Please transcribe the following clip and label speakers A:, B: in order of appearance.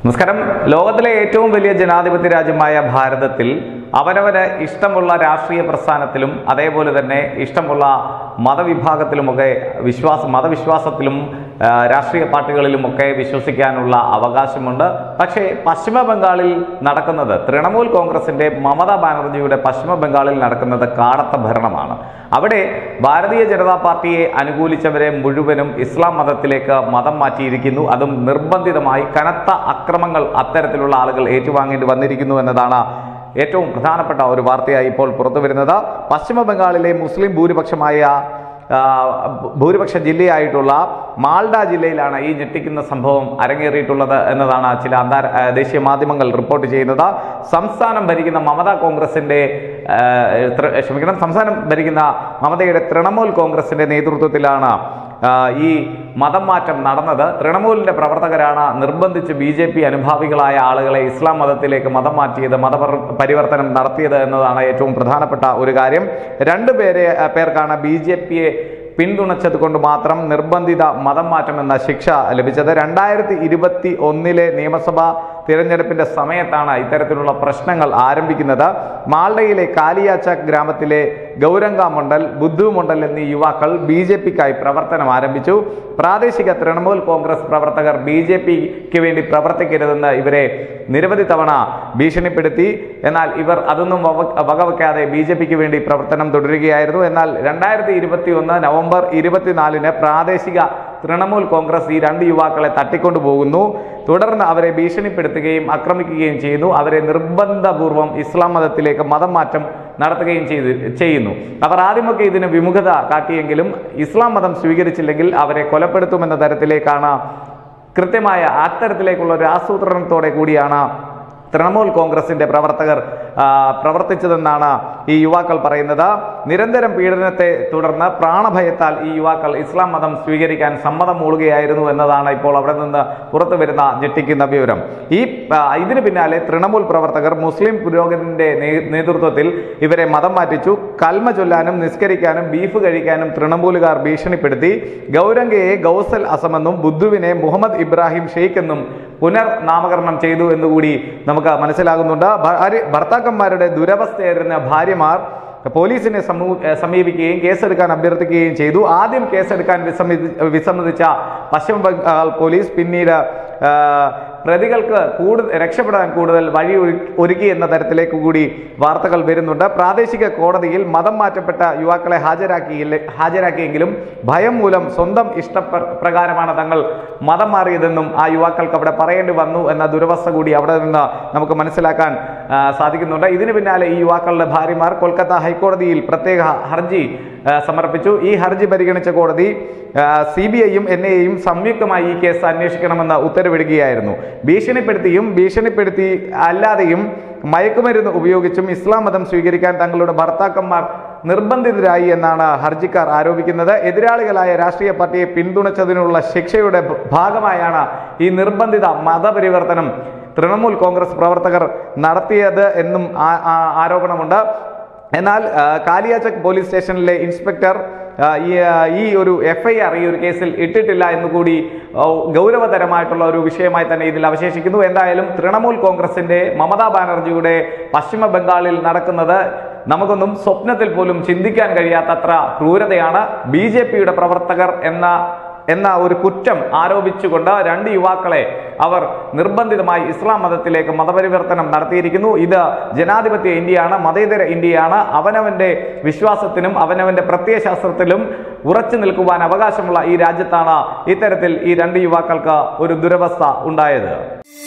A: നമസ്കാരം ലോകത്തിലെ ഏറ്റവും വലിയ ജനാധിപത്യ രാജ്യമായ ഭാരതത്തിൽ അവനവന് ഇഷ്ടമുള്ള രാഷ്ട്രീയ പ്രസ്ഥാനത്തിലും അതേപോലെ തന്നെ ഇഷ്ടമുള്ള മതവിഭാഗത്തിലുമൊക്കെ വിശ്വാസ മതവിശ്വാസത്തിലും ആ, രാഷ്ട്രീയ പാർട്ടികളിലുമൊക്കെ വിശ്വസിക്കാനുള്ള അവകാശമുണ്ട് പക്ഷേ പശ്ചിമ ബംഗാളിൽ നടക്കുന്നത് തൃണമൂൽ കോൺഗ്രസിന്റെ മമതാ ബാനർജിയുടെ പശ്ചിമ ബംഗാളിൽ നടക്കുന്നത് കാടത്ത ഭരണമാണ് അവിടെ ഭാരതീയ ജനതാ പാർട്ടിയെ അനുകൂലിച്ചവരെ മുഴുവനും ഇസ്ലാം മതത്തിലേക്ക് മതം മാറ്റിയിരിക്കുന്നു അതും നിർബന്ധിതമായി കനത്ത അക്രമങ്ങൾ അത്തരത്തിലുള്ള ആളുകൾ ഏറ്റുവാങ്ങേണ്ടി വന്നിരിക്കുന്നു എന്നതാണ് ഏറ്റവും പ്രധാനപ്പെട്ട ഒരു വാർത്തയായി ഇപ്പോൾ പുറത്തു വരുന്നത് പശ്ചിമ ബംഗാളിലെ മുസ്ലിം ഭൂരിപക്ഷമായ ആ, ഭൂരിപക്ഷ ജില്ലയായിട്ടുള്ള മാൾഡ ജില്ലയിലാണ് ഈ ഞെട്ടിക്കുന്ന സംഭവം അരങ്ങേറിയിട്ടുള്ളത് എന്നതാണ് ചില അന്താര ആ, ദേശീയ മാധ്യമങ്ങൾ റിപ്പോർട്ട് ചെയ്യുന്നത് സംസ്ഥാനം ഭരിക്കുന്ന മമതാ കോൺഗ്രസിന്റെ ആ, തൃ- ക്ഷമിക്കണം സംസ്ഥാനം ഭരിക്കുന്ന മമതയുടെ തൃണമൂൽ കോൺഗ്രസിന്റെ നേതൃത്വത്തിലാണ് ആ, ഈ മതം മാറ്റം നടന്നത് തൃണമൂലിന്റെ പ്രവർത്തകരാണ് നിർബന്ധിച്ച് ബി ജെ പി അനുഭാവികളായ ആളുകളെ ഇസ്ലാം മതത്തിലേക്ക് മതം മാറ്റിയത് മത പരിവർത്തനം നടത്തിയത് എന്നതാണ് ഏറ്റവും പ്രധാനപ്പെട്ട ഒരു കാര്യം രണ്ടുപേരെ ആ, പേർക്കാണ് ബി ജെ പിയെ പിന്തുണച്ചത് കൊണ്ട് മാത്രം നിർബന്ധിത മതം മാറ്റം എന്ന ശിക്ഷ ലഭിച്ചത് രണ്ടായിരത്തി ഇരുപത്തി ഒന്നിലെ നിയമസഭാ തിരഞ്ഞെടുപ്പിന്റെ സമയത്താണ് ഇത്തരത്തിലുള്ള പ്രശ്നങ്ങൾ ആരംഭിക്കുന്നത് മാൾഡയിലെ കാലിയാച്ചക് ഗ്രാമത്തിലെ ഗൗരംഗ മണ്ഡൽ ബുദ്ധു മണ്ഡൽ എന്നീ യുവാക്കൾ ബി ജെ പിക്കായി പ്രവർത്തനം ആരംഭിച്ചു പ്രാദേശിക തൃണമൂൽ കോൺഗ്രസ് പ്രവർത്തകർ ബി ജെ പിക്ക് വേണ്ടി പ്രവർത്തിക്കരുതെന്ന് ഇവരെ നിരവധി തവണ ഭീഷണിപ്പെടുത്തി എന്നാൽ ഇവർ അതൊന്നും വക- വകവെക്കാതെ ബി ജെ പിക്ക് വേണ്ടി പ്രവർത്തനം തുടരുകയായിരുന്നു എന്നാൽ രണ്ടായിരത്തി ഇരുപത്തി ഒന്ന് നവംബർ ഇരുപത്തിനാലിന് പ്രാദേശിക തൃണമൂൽ കോൺഗ്രസ് ഈ രണ്ട് യുവാക്കളെ തട്ടിക്കൊണ്ടുപോകുന്നു തുടർന്ന് അവരെ ഭീഷണിപ്പെടുത്തുകയും ആക്രമിക്കുകയും ചെയ്യുന്നു അവരെ നിർബന്ധപൂർവം ഇസ്ലാം മതത്തിലേക്ക് മതം മാറ്റം നടത്തുകയും ചെയ്ത് ചെയ്യുന്നു അവർ ആദ്യമൊക്കെ ഇതിന് വിമുഖത കാട്ടിയെങ്കിലും ഇസ്ലാം മതം സ്വീകരിച്ചില്ലെങ്കിൽ അവരെ കൊലപ്പെടുത്തുമെന്ന തരത്തിലേക്കാണ് കൃത്യമായ അത്തരത്തിലേക്കുള്ള ഒരു ആസൂത്രണത്തോടെ കൂടിയാണ് തൃണമൂൽ കോൺഗ്രസിന്റെ പ്രവർത്തകർ ആ, പ്രവർത്തിച്ചതെന്നാണ് ഈ യുവാക്കൾ പറയുന്നത് നിരന്തരം പീഡനത്തെ തുടർന്ന് പ്രാണഭയത്താൽ ഈ യുവാക്കൾ ഇസ്ലാം മതം സ്വീകരിക്കാൻ സമ്മതം മൂളുകയായിരുന്നു എന്നതാണ് ഇപ്പോൾ അവിടെ നിന്ന് പുറത്തു വരുന്ന ഞെട്ടിക്കുന്ന വിവരം ഈ ആ, ഇതിന് പിന്നാലെ തൃണമൂൽ പ്രവർത്തകർ മുസ്ലിം പുരോഗതിന്റെ നേ- നേതൃത്വത്തിൽ ഇവരെ മതം മാറ്റിച്ചു കൽമ ചൊല്ലാനും നിസ്കരിക്കാനും ബീഫ് കഴിക്കാനും തൃണമൂലുകാർ ഭീഷണിപ്പെടുത്തി ഗൗരംഗയെ ഗൗസൽ അസമെന്നും ബുദ്ധുവിനെ മുഹമ്മദ് ഇബ്രാഹിം ഷെയ്ഖ് എന്നും പുനർനാമകരണം ചെയ്തു എന്നുകൂടി നമുക്ക് മനസ്സിലാകുന്നുണ്ട് ഭാര്യ- ഭർത്താക്കന്മാരുടെ ദുരവസ്ഥയായിരുന്ന ഭാര്യമാർ പോലീസിനെ സമൂ- ഏഹ് സമീപിക്കുകയും കേസെടുക്കാൻ അഭ്യർത്ഥിക്കുകയും ചെയ്തു ആദ്യം കേസെടുക്കാൻ വിസമ്മതി വിസമ്മതിച്ച പശ്ചിമ ബംഗാൾ പോലീസ് പിന്നീട് ആഹ്, പ്രതികൾക്ക് കൂടുതൽ രക്ഷപ്പെടാൻ കൂടുതൽ വഴി ഒരു- ഒരുക്കി എന്ന തരത്തിലേക്ക് കൂടി വാർത്തകൾ വരുന്നുണ്ട് പ്രാദേശിക കോടതിയിൽ മതം മാറ്റപ്പെട്ട യുവാക്കളെ ഹാജരാക്കിയില്ല ഹാജരാക്കിയെങ്കിലും ഭയം മൂലം സ്വന്തം ഇഷ്ടപ്രകാരമാണ് തങ്ങൾ മതം മാറിയതെന്നും ആ യുവാക്കൾക്ക് അവിടെ പറയേണ്ടി വന്നു എന്ന ദുരവസ്ഥ കൂടി അവിടെ നിന്ന് നമുക്ക് മനസ്സിലാക്കാൻ ആ, സാധിക്കുന്നുണ്ട് ഇതിന് പിന്നാലെ ഈ യുവാക്കളുടെ ഭാര്യമാർ കൊൽക്കത്ത ഹൈക്കോടതിയിൽ പ്രത്യേക ഹർജി ആ, സമർപ്പിച്ചു ഈ ഹർജി പരിഗണിച്ച കോടതി സി ബി ഐയും എൻ ഐയും സംയുക്തമായി ഈ കേസ് അന്വേഷിക്കണമെന്ന് ഉത്തരവിടുകയായിരുന്നു ഭീഷണിപ്പെടുത്തിയും ഭീഷണിപ്പെടുത്തി അല്ലാതെയും മയക്കുമരുന്ന് ഉപയോഗിച്ചും ഇസ്ലാം മതം സ്വീകരിക്കാൻ തങ്ങളുടെ ഭർത്താക്കന്മാർ നിർബന്ധിതരായി എന്നാണ് ഹർജിക്കാർ ആരോപിക്കുന്നത് എതിരാളികളായ രാഷ്ട്രീയ പാർട്ടിയെ പിന്തുണച്ചതിനുള്ള ശിക്ഷയുടെ ഭ- ഭാഗമായാണ് ഈ നിർബന്ധിത മതപരിവർത്തനം തൃണമൂൽ കോൺഗ്രസ് പ്രവർത്തകർ നടത്തിയത് എന്നും ആ- ആ- ആരോപണമുണ്ട് എന്നാൽ ആ, കാലിയാചക് പോലീസ് സ്റ്റേഷനിലെ ഇൻസ്പെക്ടർ ആ, ഈ ആ, ഈ ഒരു എഫ് ഐ ആർ ഈ ഒരു കേസിൽ ഇട്ടിട്ടില്ല എന്നുകൂടി ആ, ഗൗരവതരമായിട്ടുള്ള ഒരു വിഷയമായി തന്നെ ഇതിൽ അവശേഷിക്കുന്നു എന്തായാലും തൃണമൂൽ കോൺഗ്രസിന്റെ മമതാ ബാനർജിയുടെ പശ്ചിമ ബംഗാളിൽ നടക്കുന്നത് നമുക്കൊന്നും സ്വപ്നത്തിൽ പോലും ചിന്തിക്കാൻ കഴിയാത്തത്ര ക്രൂരതയാണ് ബി ജെ പിയുടെ പ്രവർത്തകർ എന്ന എന്ന ഒരു കുറ്റം ആരോപിച്ചുകൊണ്ട് രണ്ട് യുവാക്കളെ അവർ നിർബന്ധിതമായി ഇസ്ലാം മതത്തിലേക്ക് മതപരിവർത്തനം നടത്തിയിരിക്കുന്നു ഇത് ജനാധിപത്യ ഇന്ത്യയാണ് മതേതര ഇന്ത്യയാണ് അവനവന്റെ വിശ്വാസത്തിനും അവനവന്റെ പ്രത്യയശാസ്ത്രത്തിലും ഉറച്ചു നിൽക്കുവാൻ അവകാശമുള്ള ഈ രാജ്യത്താണ് ഇത്തരത്തിൽ ഈ രണ്ട് യുവാക്കൾക്ക് ഒരു ദുരവസ്ഥ ഉണ്ടായത്